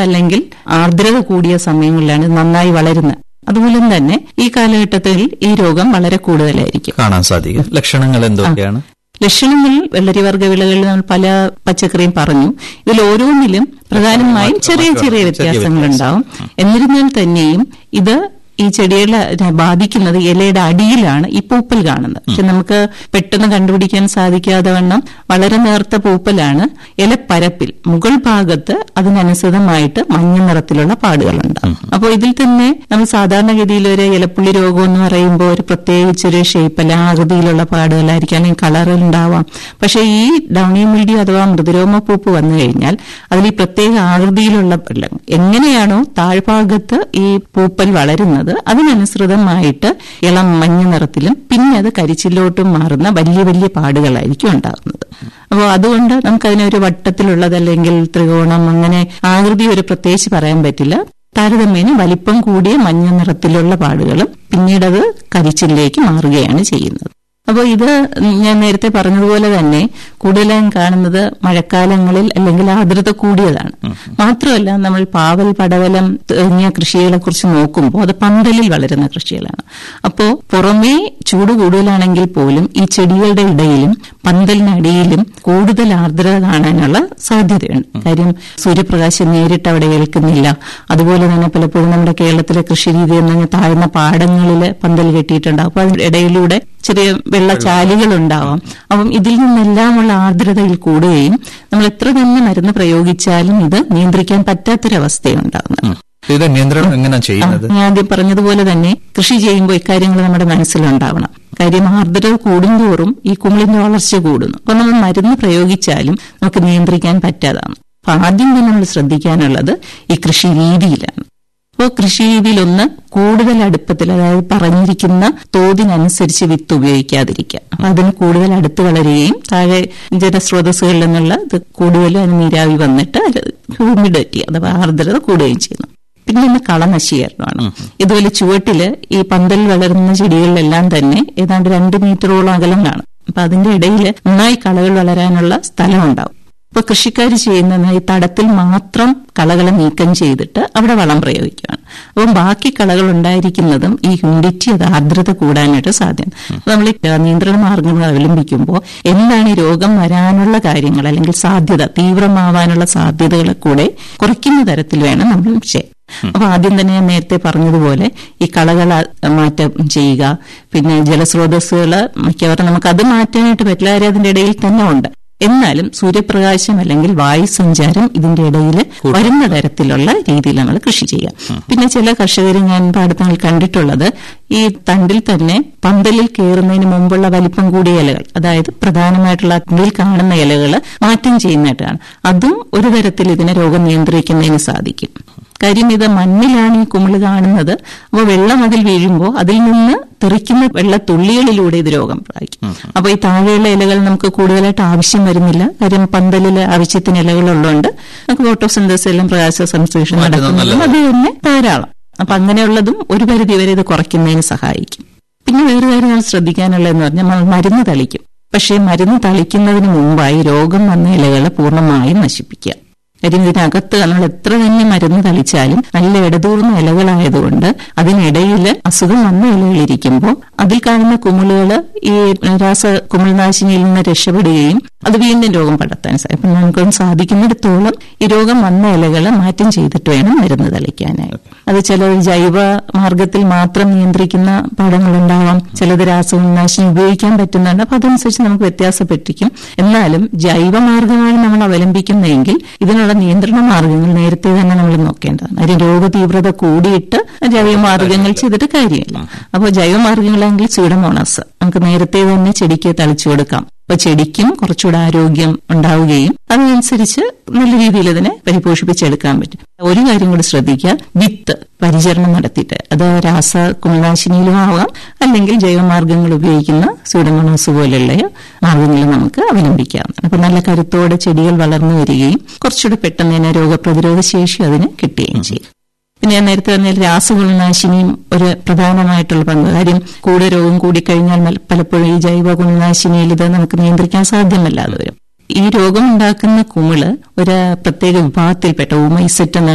അല്ലെങ്കിൽ ആർദ്രത കൂടിയ സമയങ്ങളിലാണ് ഇത് നന്നായി വളരുന്നത് അതുപോലെ തന്നെ ഈ കാലഘട്ടത്തിൽ ഈ രോഗം വളരെ കൂടുതലായിരിക്കും കാണാൻ സാധിക്കും ലക്ഷണങ്ങൾ എന്തൊക്കെയാണ് ലക്ഷണങ്ങൾ വെള്ളരിവർഗ വിളകളിൽ നമ്മൾ പല പച്ചക്കറിയും പറഞ്ഞു ഇതിൽ ഓരോന്നിലും പ്രധാനമായും ചെറിയ ചെറിയ വ്യത്യാസങ്ങൾ ഉണ്ടാവും എന്നിരുന്നാൽ തന്നെയും ഇത് ഈ ചെടികളെ ബാധിക്കുന്നത് ഇലയുടെ അടിയിലാണ് ഈ പൂപ്പൽ കാണുന്നത് പക്ഷെ നമുക്ക് പെട്ടെന്ന് കണ്ടുപിടിക്കാൻ സാധിക്കാതെ വണ്ണം വളരെ നേർത്ത പൂപ്പലാണ് ഇലപ്പരപ്പിൽ മുകൾ ഭാഗത്ത് അതിനനുസൃതമായിട്ട് മഞ്ഞ നിറത്തിലുള്ള പാടുകളുണ്ടാവും അപ്പോൾ ഇതിൽ തന്നെ നമ്മൾ സാധാരണഗതിയിൽ ഒരു ഇലപ്പുള്ളി രോഗം എന്ന് പറയുമ്പോൾ ഒരു പ്രത്യേകിച്ചൊരു ഷേപ്പ് അല്ല ആകൃതിയിലുള്ള പാടുകളായിരിക്കും അല്ലെങ്കിൽ കളറിൽ ഉണ്ടാവാം പക്ഷെ ഈ ഡൗണി മിൽഡി അഥവാ മൃദുരോമ പൂപ്പ് വന്നു കഴിഞ്ഞാൽ അതിൽ ഈ പ്രത്യേക ആകൃതിയിലുള്ള എങ്ങനെയാണോ താഴ്ഭാഗത്ത് ഈ പൂപ്പൽ വളരുന്നത് അതിനനുസൃതമായിട്ട് ഇളം മഞ്ഞ നിറത്തിലും പിന്നെ അത് കരിച്ചിലോട്ടും മാറുന്ന വലിയ വലിയ പാടുകളായിരിക്കും ഉണ്ടാകുന്നത് അപ്പോൾ അതുകൊണ്ട് നമുക്കതിനൊരു വട്ടത്തിലുള്ളതല്ലെങ്കിൽ ത്രികോണം അങ്ങനെ ആകൃതി ഒരു പ്രത്യേകിച്ച് പറയാൻ പറ്റില്ല താരതമ്യേന വലിപ്പം കൂടിയ മഞ്ഞ നിറത്തിലുള്ള പാടുകളും പിന്നീടത് കരിച്ചിലേക്ക് മാറുകയാണ് ചെയ്യുന്നത് അപ്പോൾ ഇത് ഞാൻ നേരത്തെ പറഞ്ഞതുപോലെ തന്നെ കൂടുതലായും കാണുന്നത് മഴക്കാലങ്ങളിൽ അല്ലെങ്കിൽ ആർദ്രത കൂടിയതാണ് മാത്രമല്ല നമ്മൾ പാവൽ പടവലം തുടങ്ങിയ കൃഷികളെ കുറിച്ച് നോക്കുമ്പോൾ അത് പന്തലിൽ വളരുന്ന കൃഷികളാണ് അപ്പോൾ പുറമേ ചൂട് കൂടുതലാണെങ്കിൽ പോലും ഈ ചെടികളുടെ ഇടയിലും പന്തലിനടിയിലും കൂടുതൽ ആർദ്രത കാണാനുള്ള സാധ്യതയുണ്ട് കാര്യം സൂര്യപ്രകാശം നേരിട്ട് അവിടെ ഏൽക്കുന്നില്ല അതുപോലെ തന്നെ പലപ്പോഴും നമ്മുടെ കേരളത്തിലെ കൃഷി രീതി എന്ന് പറഞ്ഞാൽ താഴ്ന്ന പാടങ്ങളിൽ പന്തൽ കെട്ടിയിട്ടുണ്ടാവും അപ്പൊ അതിന്റെ ഇടയിലൂടെ ചെറിയ വെള്ളച്ചാലുകൾ ഉണ്ടാവാം അപ്പം ഇതിൽ നിന്നെല്ലാമുള്ള ആർദ്രതയിൽ കൂടുകയും നമ്മൾ എത്ര തന്നെ മരുന്ന് പ്രയോഗിച്ചാലും ഇത് നിയന്ത്രിക്കാൻ പറ്റാത്തൊരവസ്ഥയുണ്ടാകുന്നത് ഇത് നിയന്ത്രണം എങ്ങനെ ചെയ്യുന്നത് ഞാൻ ആദ്യം പറഞ്ഞതുപോലെ തന്നെ കൃഷി ചെയ്യുമ്പോൾ ഇക്കാര്യങ്ങൾ നമ്മുടെ മനസ്സിലുണ്ടാവണം കാര്യം ആർദ്രത കൂടുന്തോറും ഈ കുമിളിന്റെ വളർച്ച കൂടുന്നു അപ്പൊ നമ്മൾ മരുന്ന് പ്രയോഗിച്ചാലും നമുക്ക് നിയന്ത്രിക്കാൻ പറ്റാതാണ് അപ്പൊ ആദ്യം തന്നെ നമ്മൾ ശ്രദ്ധിക്കാനുള്ളത് ഈ കൃഷി രീതിയിലാണ് അപ്പോൾ കൃഷി രീതിയിൽ ഒന്ന് കൂടുതൽ അടുപ്പത്തിൽ അതായത് പറഞ്ഞിരിക്കുന്ന തോതിനനുസരിച്ച് വിത്ത് ഉപയോഗിക്കാതിരിക്കുക അപ്പൊ അതിന് കൂടുതൽ അടുത്ത് വളരുകയും താഴെ ജലസ്രോതസ്സുകളിൽ നിന്നുള്ള ഇത് കൂടുതലും അതിന് നീരാവി വന്നിട്ട് ഹ്യൂമിഡിറ്റി അഥവാ ആർദ്രത കൂടുകയും ചെയ്യുന്നു പിന്നെ ഒന്ന് കളനശീകരണമാണ് ഇതുപോലെ ചുവട്ടില് ഈ പന്തൽ വളരുന്ന ചെടികളിലെല്ലാം തന്നെ ഏതാണ്ട് രണ്ട് മീറ്ററോളം അകലം കാണും അപ്പൊ അതിന്റെ ഇടയിൽ നന്നായി കളകൾ വളരാനുള്ള സ്ഥലം ഉണ്ടാവും ഇപ്പൊ കൃഷിക്കാർ ചെയ്യുന്നത് ഈ തടത്തിൽ മാത്രം കളകളെ നീക്കം ചെയ്തിട്ട് അവിടെ വളം പ്രയോഗിക്കുകയാണ് അപ്പം ബാക്കി കളകൾ ഉണ്ടായിരിക്കുന്നതും ഈ ഹ്യൂമിഡിറ്റി അത് ആർദ്രത കൂടാനായിട്ട് സാധ്യത നമ്മൾ നിയന്ത്രണ മാർഗങ്ങൾ അവലംബിക്കുമ്പോൾ എന്താണ് ഈ രോഗം വരാനുള്ള കാര്യങ്ങൾ അല്ലെങ്കിൽ സാധ്യത തീവ്രമാവാനുള്ള സാധ്യതകളെ കൂടെ കുറയ്ക്കുന്ന തരത്തിൽ വേണം നമ്മൾ ചെയ്യാൻ അപ്പൊ ആദ്യം തന്നെ ഞാൻ നേരത്തെ പറഞ്ഞതുപോലെ ഈ കളകൾ മാറ്റം ചെയ്യുക പിന്നെ ജലസ്രോതസ്സുകൾ മിക്കവാറും നമുക്ക് അത് മാറ്റാനായിട്ട് പറ്റില്ല കാര്യം അതിന്റെ ഇടയിൽ തന്നെ ഉണ്ട് എന്നാലും സൂര്യപ്രകാശം അല്ലെങ്കിൽ വായു സഞ്ചാരം ഇതിന്റെ ഇടയിൽ വരുന്ന തരത്തിലുള്ള രീതിയിൽ നമ്മൾ കൃഷി ചെയ്യുക പിന്നെ ചില കർഷകർ ഞാൻ പാടത്തങ്ങൾ കണ്ടിട്ടുള്ളത് ഈ തണ്ടിൽ തന്നെ പന്തലിൽ കയറുന്നതിന് മുമ്പുള്ള വലിപ്പം കൂടിയ ഇലകൾ അതായത് പ്രധാനമായിട്ടുള്ള തണ്ടിൽ കാണുന്ന ഇലകൾ മാറ്റം ചെയ്യുന്നതായിട്ടാണ് അതും ഒരു തരത്തിൽ ഇതിനെ രോഗം നിയന്ത്രിക്കുന്നതിന് സാധിക്കും കാര്യം ഇത് മണ്ണിലാണ് ഈ കുമിള് കാണുന്നത് അപ്പോൾ വെള്ളം അതിൽ വീഴുമ്പോൾ അതിൽ നിന്ന് തെറിക്കുന്ന വെള്ളത്തുള്ളികളിലൂടെ ഇത് രോഗം പ്രാപിക്കും അപ്പോൾ ഈ താഴെയുള്ള ഇലകൾ നമുക്ക് കൂടുതലായിട്ട് ആവശ്യം വരുന്നില്ല കാര്യം പന്തലിൽ ആവശ്യത്തിന് ഇലകളുള്ളതുകൊണ്ട് നമുക്ക് ഫോട്ടോസിന്തസിസ് എല്ലാം പ്രകാശ സംശ്ലേഷണം നടക്കുന്നതും അത് തന്നെ ധാരാളം അപ്പൊ അങ്ങനെയുള്ളതും ഒരു പരിധി വരെ ഇത് കുറയ്ക്കുന്നതിന് സഹായിക്കും പിന്നെ വേറെ കാര്യം നമ്മൾ ശ്രദ്ധിക്കാനുള്ളതെന്ന് പറഞ്ഞാൽ മരുന്ന് തളിക്കും പക്ഷേ മരുന്ന് തളിക്കുന്നതിന് മുമ്പായി രോഗം വന്ന ഇലകളെ പൂർണ്ണമായും നശിപ്പിക്കുക കാര്യം ഇതിനകത്ത് നമ്മൾ എത്ര തന്നെ മരുന്ന് തളിച്ചാലും നല്ല ഇടതൂർന്ന ഇലകളായതുകൊണ്ട് അതിനിടയിൽ അസുഖം വന്ന ഇലകളിരിക്കുമ്പോൾ അതിൽ കാണുന്ന കുമിളുകൾ ഈ രാസ കുമിൾനാശിനിയിൽ നിന്ന് രക്ഷപ്പെടുകയും അത് വീണ്ടും രോഗം പടർത്താൻ സാധിക്കും അപ്പം നമുക്ക് സാധിക്കുന്നിടത്തോളം ഈ രോഗം വന്ന ഇലകൾ മാറ്റം ചെയ്തിട്ട് വേണം മരുന്ന് തളിക്കാനായി അത് ചില ജൈവ മാർഗത്തിൽ മാത്രം നിയന്ത്രിക്കുന്ന പാഠങ്ങളുണ്ടാവാം ചിലത് രാസകുമിൾനാശിനി ഉപയോഗിക്കാൻ പറ്റുന്നുണ്ട് അപ്പൊ അതനുസരിച്ച് നമുക്ക് വ്യത്യാസപ്പെട്ടിരിക്കും എന്നാലും ജൈവമാർഗമാണ് നമ്മൾ അവലംബിക്കുന്നതെങ്കിൽ ഇതിനുള്ള നിയന്ത്രണ മാർഗങ്ങൾ നേരത്തെ തന്നെ നമ്മൾ നോക്കേണ്ടതാണ് അതിന് രോഗതീവ്രത കൂടിയിട്ട് ജൈവമാർഗങ്ങൾ ചെയ്തിട്ട് കാര്യമില്ല അപ്പോൾ ജൈവമാർഗങ്ങളെങ്കിൽ സ്യൂഡമോണസ് നമുക്ക് നേരത്തെ തന്നെ ചെടിക്ക് തളിച്ചു കൊടുക്കാം അപ്പൊ ചെടിക്കും കുറച്ചുകൂടെ ആരോഗ്യം ഉണ്ടാവുകയും അതിനനുസരിച്ച് നല്ല രീതിയിൽ അതിനെ പരിപോഷിപ്പിച്ചെടുക്കാൻ പറ്റും ഒരു കാര്യം കൂടി ശ്രദ്ധിക്കുക വിത്ത് പരിചരണം നടത്തിയിട്ട് അത് രാസ കുമിളനാശിനിയിലും ആവാം അല്ലെങ്കിൽ ജൈവമാർഗങ്ങൾ ഉപയോഗിക്കുന്ന സൂഡമോണോസ് പോലുള്ള മാർഗങ്ങൾ നമുക്ക് അവലംബിക്കാവുന്നതാണ് അപ്പൊ നല്ല കരുത്തോടെ ചെടികൾ വളർന്നു വരികയും കുറച്ചുകൂടെ പെട്ടെന്ന് തന്നെ രോഗപ്രതിരോധ ശേഷി അതിന് കിട്ടുകയും ചെയ്യും പിന്നെ ഞാൻ നേരത്തെ പറഞ്ഞ രാസഗുണനാശിനിയും ഒരു പ്രധാനമായിട്ടുള്ള പങ്ക് കാര്യം കൂടെ രോഗം കൂടിക്കഴിഞ്ഞാൽ പലപ്പോഴും ഈ ജൈവ ഗുണനാശിനിയിൽ ഇത് നമുക്ക് നിയന്ത്രിക്കാൻ സാധ്യമല്ലാതെ വരും ഈ രോഗം ഉണ്ടാക്കുന്ന കുമിള് ഒരു പ്രത്യേക വിഭാഗത്തിൽപ്പെട്ട ഊമൈസെറ്റ് എന്ന